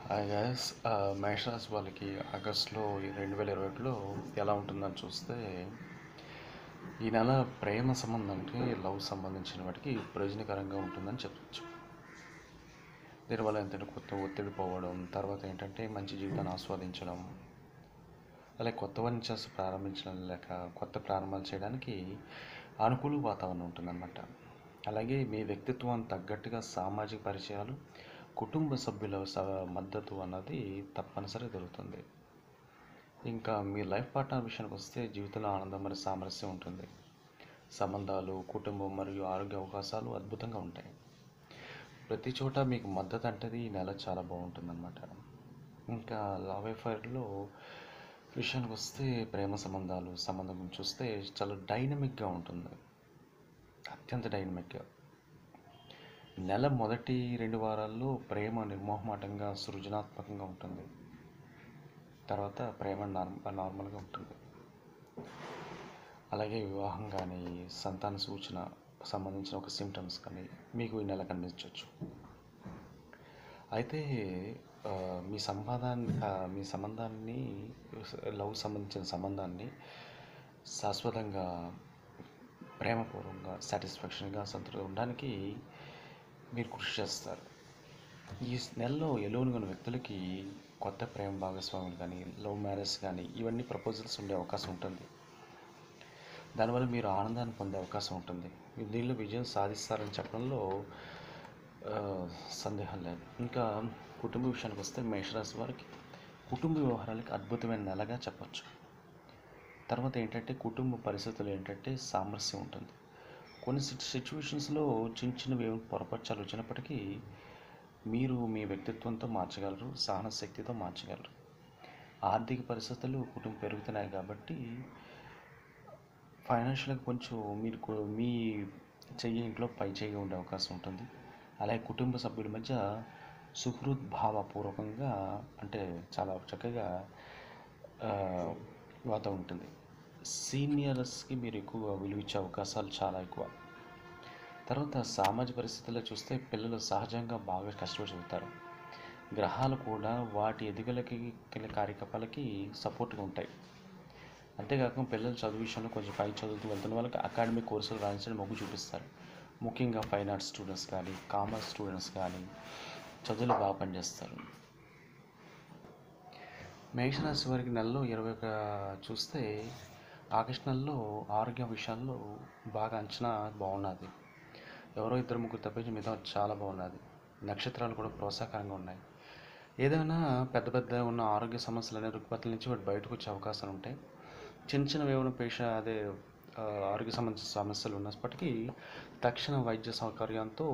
hi guys మేషరాశి వాళ్ళకి ఆగస్టులో రెండు వేల ఇరవై ఒకటిలో ఎలా ఉంటుందని చూస్తే ఈ నెల ప్రేమ సంబంధానికి లవ్ సంబంధించిన వాటికి ప్రయోజనకరంగా ఉంటుందని చెప్పచ్చు దీనివల్ల ఏంటంటే కొత్త ఒత్తిడి పోవడం తర్వాత ఏంటంటే మంచి జీవితాన్ని ఆస్వాదించడం అలాగే కొత్త వారిని చేసి ప్రారంభించడం లేక కొత్త ప్రారంభాలు చేయడానికి అనుకూల వాతావరణం ఉంటుందన్నమాట అలాగే మీ వ్యక్తిత్వానికి తగ్గట్టుగా సామాజిక పరిచయాలు కుటుంబ సభ్యుల స మద్దతు అన్నది తప్పనిసరిగా దొరుకుతుంది ఇంకా మీ లైఫ్ పార్ట్నర్ విషయానికి వస్తే జీవితంలో ఆనందం మరియు సామరస్యం ఉంటుంది సంబంధాలు కుటుంబం మరియు ఆరోగ్య అవకాశాలు అద్భుతంగా ఉంటాయి ప్రతి చోట మీకు మద్దతు అంటే ఈ నెల చాలా బాగుంటుందన్నమాట ఇంకా లవ్ అఫైర్లో విషయానికి వస్తే ప్రేమ సంబంధాలు సంబంధం గురించి చూస్తే చాలా డైనమిక్గా ఉంటుంది అత్యంత డైనమిక్గా నెల మొదటి రెండు వారాల్లో ప్రేమ నిర్మోహమాటంగా సృజనాత్మకంగా ఉంటుంది తర్వాత ప్రేమ నార్మల్ నార్మల్గా ఉంటుంది అలాగే వివాహం కానీ సంతాన సూచన సంబంధించిన ఒక సిమ్టమ్స్ కానీ మీకు ఈ నెల కనిపించవచ్చు అయితే ఆ, మీ సంబంధాన్ని ఆ, మీ సంబంధాన్ని లవ్ సంబంధించిన సంబంధాన్ని శాశ్వతంగా ప్రేమపూర్వకంగా సాటిస్ఫాక్షన్గా సంతృప్తి ఉండడానికి మీరు కృషి చేస్తారు ఈ నెలలో ఎలోనుగా ఉన్న వ్యక్తులకి కొత్త ప్రేమ భాగస్వాములు కానీ లవ్ మ్యారేజ్ కానీ ఇవన్నీ ప్రపోజల్స్ ఉండే అవకాశం ఉంటుంది దానివల్ల మీరు ఆనందాన్ని పొందే అవకాశం ఉంటుంది మీరు దీనిలో విజయం సాధిస్తారని చెప్పడంలో ఆ, సందేహం లేదు ఇంకా కుటుంబ విషయానికి వస్తే మేషరాశి వారికి కుటుంబ వ్యవహారాలకి అద్భుతమైన నెలగా చెప్పచ్చు తర్వాత ఏంటంటే కుటుంబ పరిస్థితులు ఏంటంటే సామరస్యం ఉంటుంది కొన్ని సిచ్యువేషన్స్లో చిన్న చిన్నవి ఏమి పొరపచ్చాలు వచ్చినప్పటికీ మీరు మీ వ్యక్తిత్వంతో మార్చగలరు సహన శక్తితో మార్చగలరు ఆర్థిక పరిస్థితులు కుటుంబం పెరుగుతున్నాయి కాబట్టి ఫైనాన్షియల్గా కొంచెం మీరు కొ- మీ చెయ్యి ఇంట్లో పై చెయ్యి ఉండే అవకాశం ఉంటుంది అలాగే కుటుంబ సభ్యుల మధ్య సుహృద్భావపూర్వకంగా అంటే చాలా చక్కగా ఆ, వాతావరణం ఉంటుంది సీనియర్స్కి మీరు ఎక్కువ విలువ ఇచ్చే అవకాశాలు చాలా ఎక్కువ తర్వాత సామాజిక పరిస్థితుల్లో చూస్తే పిల్లలు సహజంగా బాగా కష్టపడి చదువుతారు గ్రహాలు కూడా వాటి ఎదుగులకి కలిగే కార్యకలాపాలకి సపోర్ట్గా ఉంటాయి అంతేకాకుండా పిల్లలు చదువు విషయంలో కొంచెం పై చదువుతూ వెళ్తున్న వాళ్ళకి అకాడమిక్ కోర్సులు రాయించడం మొగ్గు చూపిస్తారు ముఖ్యంగా ఫైన్ ఆర్ట్స్ స్టూడెంట్స్ కానీ కామర్స్ స్టూడెంట్స్ కానీ చదువులు బాగా పనిచేస్తారు మేషరాశి వారికి నెలలో ఇరవై ఒక చూస్తే ఆగస్టు నెలలో ఆరోగ్య విషయాల్లో బాగా అంచనా బాగున్నది ఎవరో ఇద్దరు ముగ్గురు తప్పించి మిగతా చాలా బాగున్నది నక్షత్రాలు కూడా ప్రోత్సాహకరంగా ఉన్నాయి ఏదైనా పెద్ద పెద్ద ఉన్న ఆరోగ్య సమస్యలు అనే రుగ్మతల నుంచి వాటి బయటకు వచ్చే అవకాశాలు ఉంటాయి చిన్న చిన్న ఏమైనా పేష అదే ఆ, ఆరోగ్య సంబంధించిన సమస్యలు ఉన్నప్పటికీ తక్షణ వైద్య సౌకర్యంతో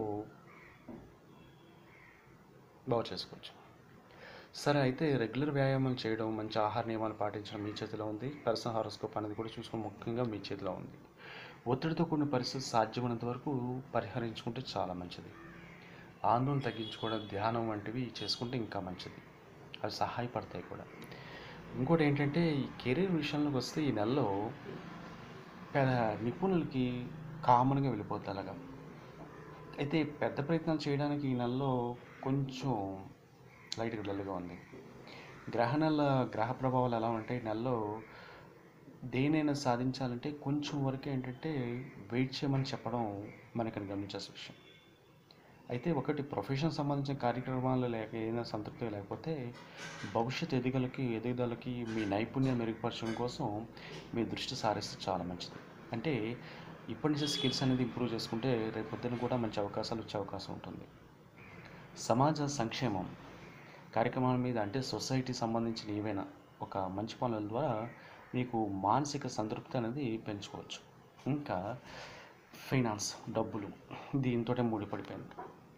బాగు చేసుకోవచ్చు సరే అయితే రెగ్యులర్ వ్యాయామాలు చేయడం మంచి ఆహార నియమాలు పాటించడం మీ చేతిలో ఉంది పర్సనల్ హారోస్కోప్ అనేది కూడా చూసుకోవడం ముఖ్యంగా మీ చేతిలో ఉంది ఒత్తిడితో కూడిన పరిస్థితి సాధ్యమైనంత వరకు పరిహరించుకుంటే చాలా మంచిది ఆందోళన తగ్గించుకోవడం ధ్యానం వంటివి చేసుకుంటే ఇంకా మంచిది అవి సహాయపడతాయి కూడా ఇంకోటి ఏంటంటే ఈ కెరీర్ విషయంలోకి వస్తే ఈ నెలలో పె- నిపుణులకి కామన్గా వెళ్ళిపోతుంది అలాగా అయితే పెద్ద ప్రయత్నాలు చేయడానికి ఈ నెలలో కొంచెం లైట్గా డల్గా ఉంది గ్రహణాల గ్రహ ప్రభావాలు ఎలా ఉంటాయి ఈ నెలలో దేనైనా సాధించాలంటే కొంచెం వరకు ఏంటంటే వెయిట్ చేయమని చెప్పడం మనకి గమనించాల్సిన విషయం అయితే ఒకటి ప్రొఫెషన్ సంబంధించిన కార్యక్రమాలు లేక ఏదైనా సంతృప్తి లేకపోతే భవిష్యత్ ఎదుగుదలకి ఎదుగుదలకి మీ నైపుణ్యం మెరుగుపరచడం కోసం మీ దృష్టి సారిస్తే చాలా మంచిది అంటే ఇప్పటి నుంచి స్కిల్స్ అనేది ఇంప్రూవ్ చేసుకుంటే రేపు పొద్దున కూడా మంచి అవకాశాలు వచ్చే అవకాశం ఉంటుంది సమాజ సంక్షేమం కార్యక్రమాల మీద అంటే సొసైటీ సంబంధించిన ఏవైనా ఒక మంచి పనుల ద్వారా మీకు మానసిక సంతృప్తి అనేది పెంచుకోవచ్చు ఇంకా ఫైనాన్స్ డబ్బులు దీంతో ముడిపడిపోయింది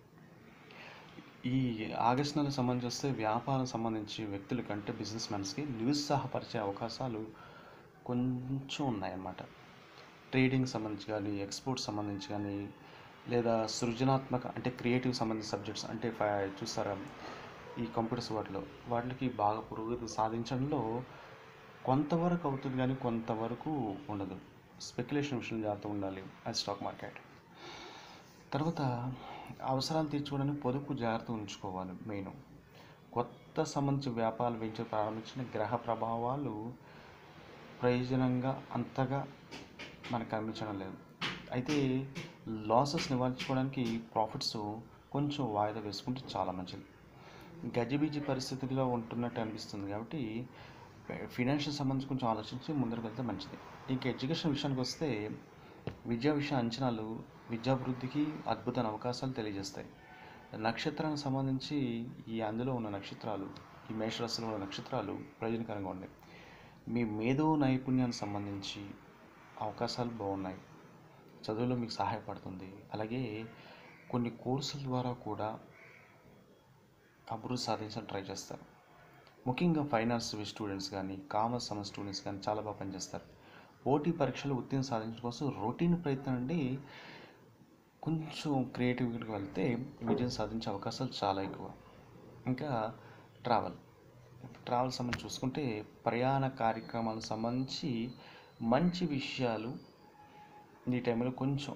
ఈ ఆగస్టు నెల సంబంధించి వస్తే వ్యాపారం సంబంధించి వ్యక్తులకి అంటే బిజినెస్ మ్యాన్స్కి నిరుత్సాహపరిచే అవకాశాలు కొంచెం ఉన్నాయన్నమాట ట్రేడింగ్ సంబంధించి కానీ ఎక్స్పోర్ట్ సంబంధించి కానీ లేదా సృజనాత్మక అంటే క్రియేటివ్ సంబంధించిన సబ్జెక్ట్స్ అంటే ఫ- చూస్తారా ఈ కంప్యూటర్స్ వాటిలో వాటికి బాగా పురోగతి సాధించడంలో కొంతవరకు అవుతుంది కానీ కొంతవరకు ఉండదు స్పెక్యులేషన్ విషయం జాగ్రత్త ఉండాలి అది స్టాక్ మార్కెట్ తర్వాత అవసరాలు తీర్చుకోవడానికి పొదుపు జాగ్రత్త ఉంచుకోవాలి మెయిన్ కొత్త సంబంధించి వ్యాపారాలు వెంచర్ ప్రారంభించిన గ్రహ ప్రభావాలు ప్రయోజనంగా అంతగా మనకు కనిపించడం లేదు అయితే లాసెస్ నివారించుకోవడానికి ప్రాఫిట్స్ కొంచెం వాయిదా వేసుకుంటే చాలా మంచిది గజిబిజి పరిస్థితుల్లో ఉంటున్నట్టు అనిపిస్తుంది కాబట్టి ఫినాన్షియల్ సంబంధించి కొంచెం ఆలోచించి ముందరకు వెళ్తే మంచిది ఇంకా ఎడ్యుకేషన్ విషయానికి వస్తే విద్యా విషయ అంచనాలు విద్యాభివృద్ధికి అద్భుతమైన అవకాశాలు తెలియజేస్తాయి నక్షత్రానికి సంబంధించి ఈ అందులో ఉన్న నక్షత్రాలు ఈ మేషరాశిలో ఉన్న నక్షత్రాలు ప్రయోజనకరంగా ఉన్నాయి మీ మేధో నైపుణ్యానికి సంబంధించి అవకాశాలు బాగున్నాయి చదువులో మీకు సహాయపడుతుంది అలాగే కొన్ని కోర్సుల ద్వారా కూడా అభివృద్ధి సాధించడానికి ట్రై చేస్తారు ముఖ్యంగా ఫైనాన్స్ స్టూడెంట్స్ కానీ కామర్స్ సమ స్టూడెంట్స్ కానీ చాలా బాగా పనిచేస్తారు పోటీ పరీక్షలు ఉత్తీర్ణ సాధించడం కోసం రొటీన్ ప్రయత్నం నుండి కొంచెం క్రియేటివిటీకి వెళ్తే విజయం సాధించే అవకాశాలు చాలా ఎక్కువ ఇంకా ట్రావెల్ ట్రావెల్ సంబంధించి చూసుకుంటే ప్రయాణ కార్యక్రమాలకు సంబంధించి మంచి విషయాలు ఈ టైంలో కొంచెం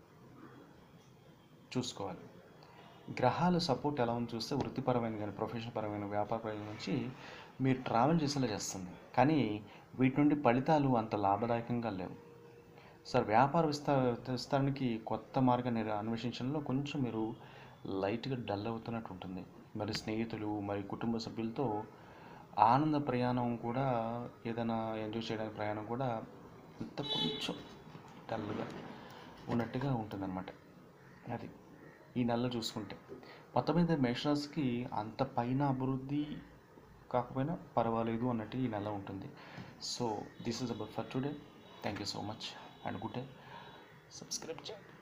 చూసుకోవాలి గ్రహాల సపోర్ట్ ఎలా ఉంది చూస్తే వృత్తిపరమైన కానీ ప్రొఫెషనల్ పరమైన వ్యాపార ప్రయోజనం నుంచి మీరు ట్రావెల్ చేసేలా చేస్తుంది కానీ వీటి నుండి ఫలితాలు అంత లాభదాయకంగా లేవు సార్ వ్యాపార విస్తా విస్తరణకి కొత్త మార్గాన్ని అన్వేషించడంలో కొంచెం మీరు లైట్గా డల్ అవుతున్నట్టు ఉంటుంది మరి స్నేహితులు మరి కుటుంబ సభ్యులతో ఆనంద ప్రయాణం కూడా ఏదైనా ఎంజాయ్ చేయడానికి ప్రయాణం కూడా అంత కొంచెం డల్గా ఉన్నట్టుగా ఉంటుందన్నమాట అది ఈ నెలలో చూసుకుంటే మొత్తం మీద మేషరాశికి అంత పైన అభివృద్ధి కాకపోయినా పర్వాలేదు అన్నట్టు ఈ నెల ఉంటుంది so this is about for today thank you so much and good day subscribe చేయండి